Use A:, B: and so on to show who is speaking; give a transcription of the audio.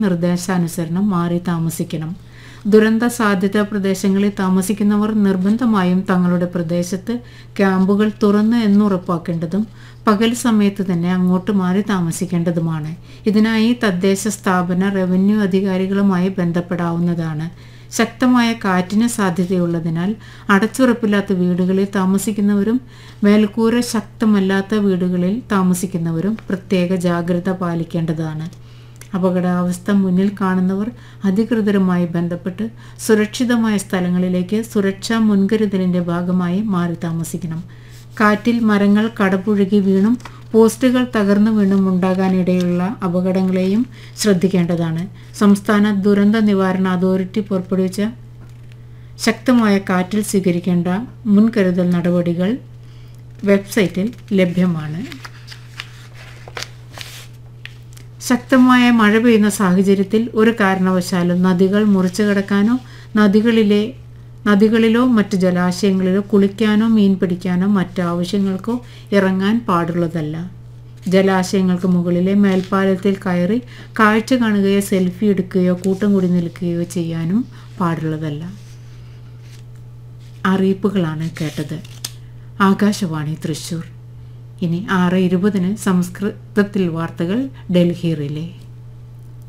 A: നിർദ്ദേശാനുസരണം മാറി താമസിക്കണം ദുരന്ത സാധ്യതാ പ്രദേശങ്ങളിൽ താമസിക്കുന്നവർ നിർബന്ധമായും തങ്ങളുടെ പ്രദേശത്ത് ക്യാമ്പുകൾ തുറന്നു എന്നുറപ്പാക്കേണ്ടതും പകൽ സമയത്ത് തന്നെ അങ്ങോട്ട് മാറി താമസിക്കേണ്ടതുമാണ് ഇതിനായി തദ്ദേശ സ്ഥാപന റവന്യൂ അധികാരികളുമായി ബന്ധപ്പെടാവുന്നതാണ് ശക്തമായ കാറ്റിന് സാധ്യതയുള്ളതിനാൽ അടച്ചുറപ്പില്ലാത്ത വീടുകളിൽ താമസിക്കുന്നവരും മേൽക്കൂര ശക്തമല്ലാത്ത വീടുകളിൽ താമസിക്കുന്നവരും പ്രത്യേക ജാഗ്രത പാലിക്കേണ്ടതാണ് അപകടാവസ്ഥ മുന്നിൽ കാണുന്നവർ അധികൃതരുമായി ബന്ധപ്പെട്ട് സുരക്ഷിതമായ സ്ഥലങ്ങളിലേക്ക് സുരക്ഷാ മുൻകരുതലിൻ്റെ ഭാഗമായി മാറി താമസിക്കണം കാറ്റിൽ മരങ്ങൾ കടപുഴകി വീണും പോസ്റ്റുകൾ തകർന്നു വീണും ഉണ്ടാകാനിടയുള്ള അപകടങ്ങളെയും ശ്രദ്ധിക്കേണ്ടതാണ് സംസ്ഥാന ദുരന്ത നിവാരണ അതോറിറ്റി പുറപ്പെടുവിച്ച ശക്തമായ കാറ്റിൽ സ്വീകരിക്കേണ്ട മുൻകരുതൽ നടപടികൾ വെബ്സൈറ്റിൽ ലഭ്യമാണ് ശക്തമായ മഴ പെയ്യുന്ന സാഹചര്യത്തിൽ ഒരു കാരണവശാലും നദികൾ മുറിച്ചു കടക്കാനോ നദികളിലെ നദികളിലോ മറ്റ് ജലാശയങ്ങളിലോ കുളിക്കാനോ മീൻ പിടിക്കാനോ മറ്റ് ആവശ്യങ്ങൾക്കോ ഇറങ്ങാൻ പാടുള്ളതല്ല ജലാശയങ്ങൾക്ക് മുകളിലെ മേൽപ്പാലത്തിൽ കയറി കാഴ്ച കാണുകയോ സെൽഫി എടുക്കുകയോ കൂട്ടം കൂടി നിൽക്കുകയോ ചെയ്യാനും പാടുള്ളതല്ല അറിയിപ്പുകളാണ് കേട്ടത് ആകാശവാണി തൃശൂർ ഇനി ആറ് ഇരുപതിന് സംസ്കൃതത്തിൽ വാർത്തകൾ ഡൽഹി റിലേ